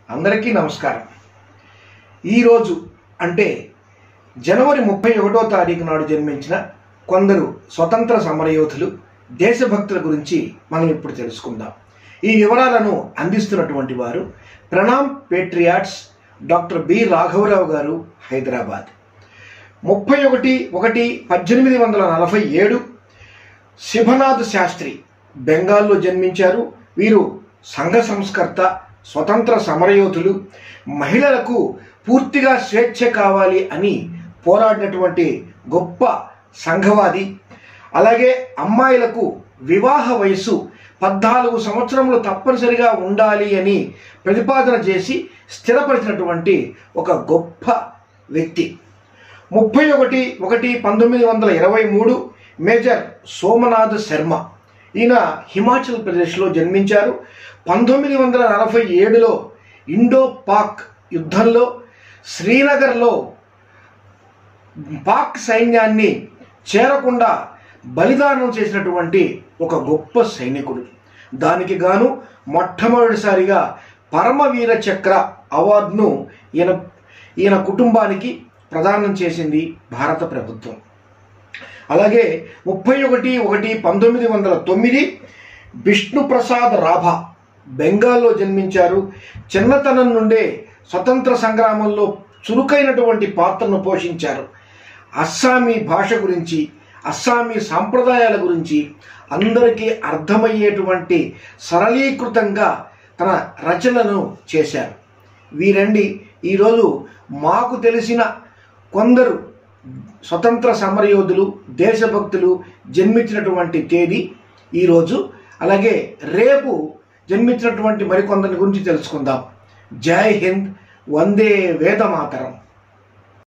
అందరికీ నమస్కారం ఈరోజు అంటే జనవరి ముప్పై ఒకటో తారీఖు నాడు జన్మించిన కొందరు స్వతంత్ర సమరయోధులు దేశభక్తుల గురించి మనం ఇప్పుడు తెలుసుకుందాం ఈ వివరాలను అందిస్తున్నటువంటి వారు ప్రణామ్ పేట్రియాట్స్ డాక్టర్ బి రాఘవరావు గారు హైదరాబాద్ ముప్పై ఒకటి ఒకటి పద్దెనిమిది వందల నలభై ఏడు శిభనాథ్ శాస్త్రి బెంగాల్లో జన్మించారు వీరు సంఘ సంస్కర్త స్వతంత్ర సమరయోధులు మహిళలకు పూర్తిగా స్వేచ్ఛ కావాలి అని పోరాడినటువంటి గొప్ప సంఘవాది అలాగే అమ్మాయిలకు వివాహ వయసు పద్నాలుగు సంవత్సరములు తప్పనిసరిగా ఉండాలి అని ప్రతిపాదన చేసి స్థిరపరిచినటువంటి ఒక గొప్ప వ్యక్తి ముప్పై ఒకటి ఒకటి పంతొమ్మిది వందల ఇరవై మూడు మేజర్ సోమనాథ్ శర్మ ఈయన హిమాచల్ ప్రదేశ్లో జన్మించారు పంతొమ్మిది వందల నలభై ఏడులో ఇండో పాక్ యుద్ధంలో శ్రీనగర్లో పాక్ సైన్యాన్ని చేరకుండా బలిదానం చేసినటువంటి ఒక గొప్ప సైనికుడు దానికి గాను మొట్టమొదటిసారిగా పరమవీర చక్ర అవార్డును ఈయన ఈయన కుటుంబానికి ప్రదానం చేసింది భారత ప్రభుత్వం అలాగే ముప్పై ఒకటి ఒకటి పంతొమ్మిది వందల తొమ్మిది విష్ణుప్రసాద్ రాభా బెంగాల్లో జన్మించారు చిన్నతనం నుండే స్వతంత్ర సంగ్రామంలో చురుకైనటువంటి పాత్రను పోషించారు అస్సామీ భాష గురించి అస్సామీ సాంప్రదాయాల గురించి అందరికీ అర్థమయ్యేటువంటి సరళీకృతంగా తన రచనలను చేశారు వీరండి ఈరోజు మాకు తెలిసిన కొందరు స్వతంత్ర సమరయోధులు దేశభక్తులు జన్మించినటువంటి తేదీ ఈరోజు అలాగే రేపు జన్మించినటువంటి మరికొందరి గురించి తెలుసుకుందాం జై హింద్ వందే వేదమాతరం